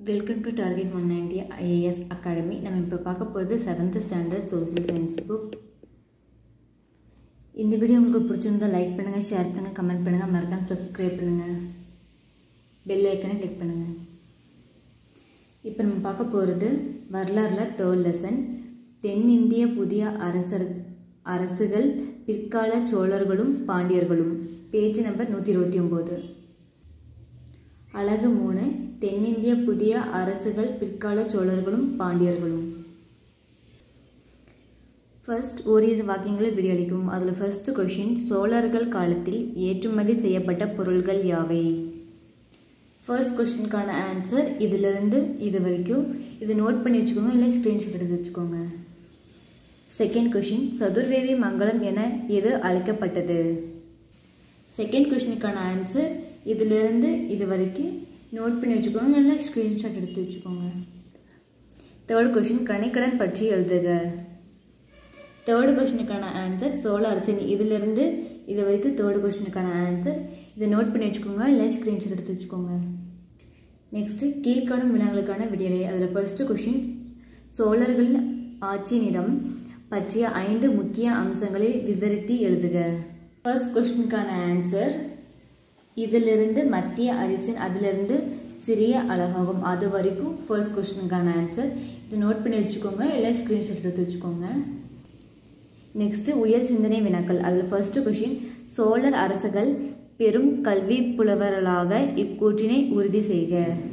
welcome to target one ninety IAS academy நம்ம இப்போ பார்க்க போகிறது seventh standard social science book இந்த வீடியோ உங்களுக்கு பிடிச்சிருந்தா லைக் பண்ணுங்கள் ஷேர் பண்ணுங்கள் கமெண்ட் பண்ணுங்கள் மறக்காம சப்ஸ்கிரைப் பண்ணுங்கள் பெல் ஐக்கனை கிளிக் பண்ணுங்கள் இப்போ நம்ம பார்க்க போகிறது வரலாறில் தேர்ட் லெசன் தென்னிந்திய புதிய அரசர் அரசுகள் பிற்கால சோழர்களும் பாண்டியர்களும் பேஜ் நம்பர் நூற்றி இருபத்தி ஒம்பது அழகு மூணு தென்னிந்திய புதிய அரசுகள் பிற்கால சோழர்களும் பாண்டியர்களும் ஃபர்ஸ்ட் ஓரிரு வாக்கியங்களை விடியளிக்கும் அதில் ஃபர்ஸ்ட் கொஷின் சோழர்கள் காலத்தில் ஏற்றுமதி செய்யப்பட்ட பொருள்கள் யாவை ஃபர்ஸ்ட் கொஷினுக்கான ஆன்சர் இதிலிருந்து இது வரைக்கும் இது நோட் பண்ணி வச்சுக்கோங்க இல்லை ஸ்க்ரீன்ஷாட் எடுத்து வச்சுக்கோங்க செகண்ட் கொஷின் சதுர்வேதி மங்கலம் என எது அழைக்கப்பட்டது செகண்ட் கொஷினுக்கான ஆன்சர் இதிலிருந்து இது வரைக்கும் நோட் பண்ணி வச்சுக்கோங்க இல்லை ஸ்க்ரீன்ஷாட் எடுத்து வச்சுக்கோங்க தேர்ட் கொஷின் கணிக்கடன் பற்றி எழுதுக தேர்டு கொஷினுக்கான ஆன்சர் சோழ அரசின் இதிலிருந்து இது வரைக்கும் தேர்டு கொஷினுக்கான ஆன்சர் இதை நோட் பண்ணி வச்சுக்கோங்க இல்லை ஸ்க்ரீன்ஷாட் எடுத்து வச்சுக்கோங்க நெக்ஸ்ட்டு கீழ்காணும் வினாங்களுக்கான விடியலை அதில் ஃபர்ஸ்ட்டு கொஷின் சோழர்கள் ஆட்சி நிறம் பற்றிய ஐந்து முக்கிய அம்சங்களை விவரித்து எழுதுக ஃபர்ஸ்ட் கொஷினுக்கான ஆன்சர் இதிலிருந்து மத்திய அரசின் அதிலிருந்து சிறிய அழகாகும் அது வரைக்கும் ஃபர்ஸ்ட் கொஸ்டினுக்கான ஆன்சர் இது நோட் பண்ணி வச்சுக்கோங்க இல்லை ஸ்க்ரீன்ஷாட் எடுத்து வச்சுக்கோங்க நெக்ஸ்ட்டு உயர் சிந்தனை வினாக்கள் அதில் ஃபர்ஸ்ட் கொஷின் சோழர் அரசுகள் பெரும் கல்வி புலவர்களாக இக்கூற்றினை உறுதி செய்க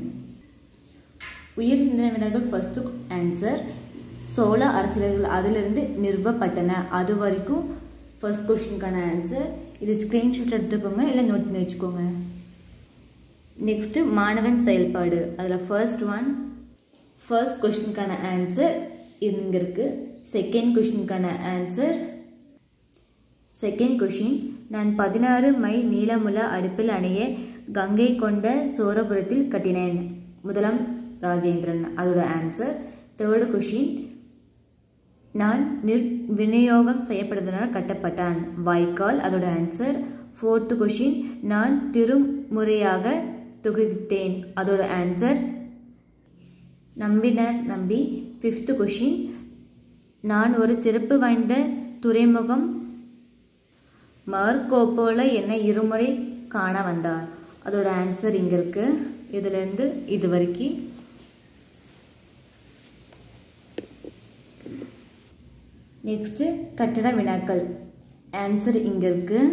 உயர் சிந்தனை வினாக்கள் ஃபர்ஸ்ட் ஆன்சர் சோழ அரசியல்கள் அதிலிருந்து நிறுவப்பட்டன அது வரைக்கும் ஃபர்ஸ்ட் கொஷினுக்கான ஆன்சர் இது ஸ்க்ரீன்ஷாட் எடுத்துக்கோங்க இல்லை நோட் பண்ணி வச்சுக்கோங்க நெக்ஸ்ட்டு மாணவன் செயல்பாடு அதில் ஃபர்ஸ்ட் ஒன் ஃபர்ஸ்ட் கொஷினுக்கான ஆன்சர் இங்கே இருக்குது செகண்ட் கொஷினுக்கான ஆன்சர் செகண்ட் கொஷின் நான் பதினாறு மை நீளமுள்ள அடுப்பில் அணைய கங்கை கொண்ட சோரபுரத்தில் கட்டினேன் முதலாம் ராஜேந்திரன் அதோட ஆன்சர் தேர்டு கொஷின் நான் நிர் விநியோகம் செய்யப்படுவதனால் கட்டப்பட்டான் வாய்க்கால் அதோட ஆன்சர் ஃபோர்த்து கொஷின் நான் திருமுறையாக தொகுத்தேன் அதோட ஆன்சர் நம்பினர் நம்பி ஃபிஃப்த்து கொஷின் நான் ஒரு சிறப்பு வாய்ந்த துறைமுகம் மார்க்கோப்போல என்னை இருமுறை காண வந்தார் அதோட ஆன்சர் இங்கே இருக்கு இதுலேருந்து இது வரைக்கும் நெக்ஸ்ட்டு கட்டட வினாக்கள் ஆன்சர் இங்கே இருக்குது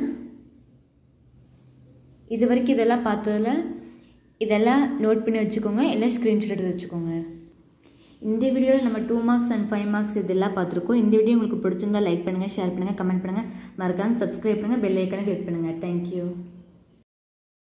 இது வரைக்கும் இதெல்லாம் பார்த்ததில் இதெல்லாம் நோட் பண்ணி வச்சுக்கோங்க இல்லை ஸ்க்ரீன்ஷாட் எடுத்து வச்சுக்கோங்க இந்த வீடியோவில் நம்ம two marks and five marks இதெல்லாம் பார்த்துருக்கோம் இந்த வீடியோ உங்களுக்கு பிடிச்சிருந்தா லைக் பண்ணுங்கள் ஷேர் பண்ணுங்கள் கமெண்ட் பண்ணுங்கள் மறக்காமல் சப்ஸ்கிரைப் பண்ணுங்கள் பெல் ஐக்கனை கிளிக் பண்ணுங்கள் தேங்க்யூ